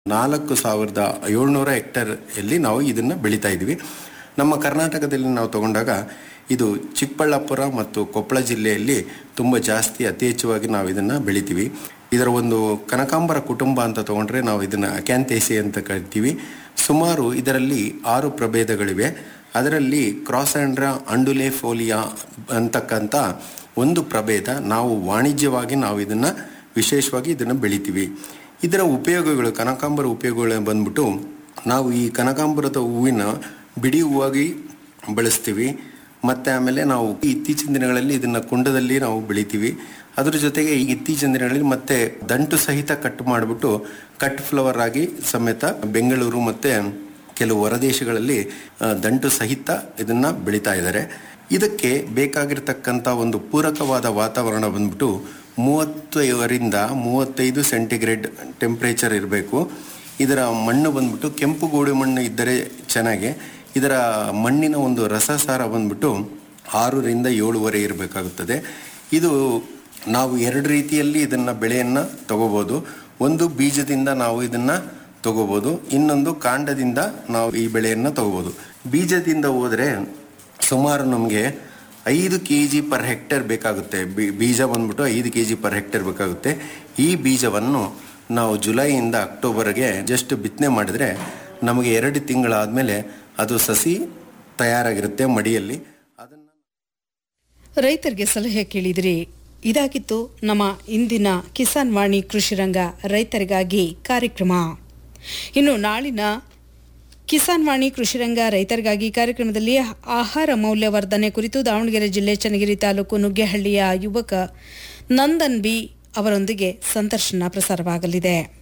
ನಾಲ್ಕು ಸಾವಿರದ ಏಳ್ನೂರ ಹೆಕ್ಟರ್ ಅಲ್ಲಿ ನಾವು ಇದನ್ನ ಬೆಳೀತಾ ಇದ್ವಿ ನಮ್ಮ ಕರ್ನಾಟಕದಲ್ಲಿ ನಾವು ತಗೊಂಡಾಗ ಇದು ಚಿಕ್ಕಬಳ್ಳಾಪುರ ಮತ್ತು ಕೊಪ್ಪಳ ಜಿಲ್ಲೆಯಲ್ಲಿ ತುಂಬ ಜಾಸ್ತಿ ಅತಿ ಹೆಚ್ಚುವಾಗಿ ನಾವು ಇದನ್ನ ಬೆಳಿತೀವಿ ಇದರ ಒಂದು ಕನಕಾಂಬರ ಕುಟುಂಬ ಅಂತ ತಗೊಂಡ್ರೆ ನಾವು ಇದನ್ನ ಅಕ್ಯಾಂತೇಸಿ ಅಂತ ಕರಿತೀವಿ ಸುಮಾರು ಇದರಲ್ಲಿ ಆರು ಪ್ರಭೇದಗಳಿವೆ ಅದರಲ್ಲಿ ಕ್ರಾಸ್ ಆಂಡ್ರಾ ಅಂಡುಲೆ ಫೋಲಿಯಾ ಅಂತಕ್ಕಂಥ ಒಂದು ಪ್ರಭೇದ ನಾವು ವಾಣಿಜ್ಯವಾಗಿ ನಾವು ಇದನ್ನ ವಿಶೇಷವಾಗಿ ಇದನ್ನು ಬೆಳಿತೀವಿ ಇದರ ಉಪಯೋಗಗಳು ಕನಕಾಂಬರ ಉಪಯೋಗಗಳು ಬಂದ್ಬಿಟ್ಟು ನಾವು ಈ ಕನಕಾಂಬರದ ಹೂವಿನ ಬಿಡಿ ಹೂವಾಗಿ ಬಳಸ್ತೀವಿ ಮತ್ತು ಆಮೇಲೆ ನಾವು ಇತ್ತೀಚಿನ ದಿನಗಳಲ್ಲಿ ಇದನ್ನು ಕುಂಡದಲ್ಲಿ ನಾವು ಬೆಳಿತೀವಿ ಅದ್ರ ಜೊತೆಗೆ ಈ ಇತ್ತೀಚಿನ ದಿನಗಳಲ್ಲಿ ಮತ್ತೆ ದಂಟು ಸಹಿತ ಕಟ್ ಮಾಡಿಬಿಟ್ಟು ಕಟ್ ಫ್ಲವರ್ ಆಗಿ ಸಮೇತ ಬೆಂಗಳೂರು ಮತ್ತು ಕೆಲವು ಹೊರದೇಶಗಳಲ್ಲಿ ಆ, ದಂಟು ಸಹಿತ ಇದನ್ನ ಬೆಳೀತಾ ಇದ್ದಾರೆ ಇದಕ್ಕೆ ಬೇಕಾಗಿರ್ತಕ್ಕಂಥ ಒಂದು ಪೂರಕವಾದ ವಾತಾವರಣ ಬಂದ್ಬಿಟ್ಟು ಮೂವತ್ತೈದರಿಂದ ಮೂವತ್ತೈದು ಸೆಂಟಿಗ್ರೇಡ್ ಟೆಂಪ್ರೇಚರ್ ಇರಬೇಕು ಇದರ ಮಣ್ಣು ಬಂದ್ಬಿಟ್ಟು ಕೆಂಪು ಗೋಡು ಮಣ್ಣು ಇದ್ದರೆ ಚೆನ್ನಾಗಿ ಇದರ ಮಣ್ಣಿನ ಒಂದು ರಸಸಾರ ಬಂದ್ಬಿಟ್ಟು ಆರರಿಂದ ಏಳುವರೆ ಇರಬೇಕಾಗುತ್ತದೆ ಇದು ನಾವು ಎರಡು ರೀತಿಯಲ್ಲಿ ಇದನ್ನ ಬೆಳೆಯನ್ನ ತಗೋಬಹುದು ಒಂದು ಬೀಜದಿಂದ ನಾವು ಇದನ್ನ ತಗೋಬಹುದು ಇನ್ನೊಂದು ಕಾಂಡದಿಂದ ನಾವು ಈ ಬೆಳೆಯನ್ನ ತಗೋಬಹುದು ಬೀಜದಿಂದ ಹೋದ್ರೆ ಸುಮಾರು ನಮಗೆ ಐದು ಕೆ ಜಿ ಪರ್ ಹೆಕ್ಟೇರ್ ಬೇಕಾಗುತ್ತೆ ಬಿ- ಬೀಜ ಬಂದ್ಬಿಟ್ಟು ಐದು ಕೆ ಜಿ ಪರ್ ಹೆಕ್ಟೇರ್ ಬೇಕಾಗುತ್ತೆ ಈ ಬೀಜವನ್ನು ನಾವು ಜುಲೈಯಿಂದ ಅಕ್ಟೋಬರ್ಗೆ ಜಸ್ಟ್ ಬಿತ್ತನೆ ಮಾಡಿದ್ರೆ ನಮಗೆ ಎರಡು ತಿಂಗಳಾದಮೇಲೆ ಅದು ಸಸಿ ತಯಾರಾಗಿರುತ್ತೆ ಮಡಿಯಲ್ಲಿ ಅದನ್ನು ರೈತರಿಗೆ ಸಲಹೆ ಕೇಳಿದಿರಿ ಇದಾಗಿತ್ತು ನಮ್ಮ ಇಂದಿನ ಕಿಸಾನ್ ವಾಣಿ ಕೃಷಿ ರಂಗ ರೈತರಿಗಾಗಿ ಕಾರ್ಯಕ್ರಮ ಇನ್ನು ನಾಳಿನ ಕಿಸಾನ್ ವಾಣಿ ಕೃಷಿ ರಂಗ ರೈತರಿಗಾಗಿ ಕಾರ್ಯಕ್ರಮದಲ್ಲಿ ಆಹಾರ ಮೌಲ್ಯವರ್ಧನೆ ಕುರಿತು ದಾವಣಗೆರೆ ಜಿಲ್ಲೆ ಚನ್ನಗಿರಿ ತಾಲೂಕು ನುಗ್ಗೆಹಳ್ಳಿಯ ಯುವಕ ನಂದನ್ ಬಿ ಅವರೊಂದಿಗೆ ಸಂದರ್ಶನ ಪ್ರಸಾರವಾಗಲಿದೆ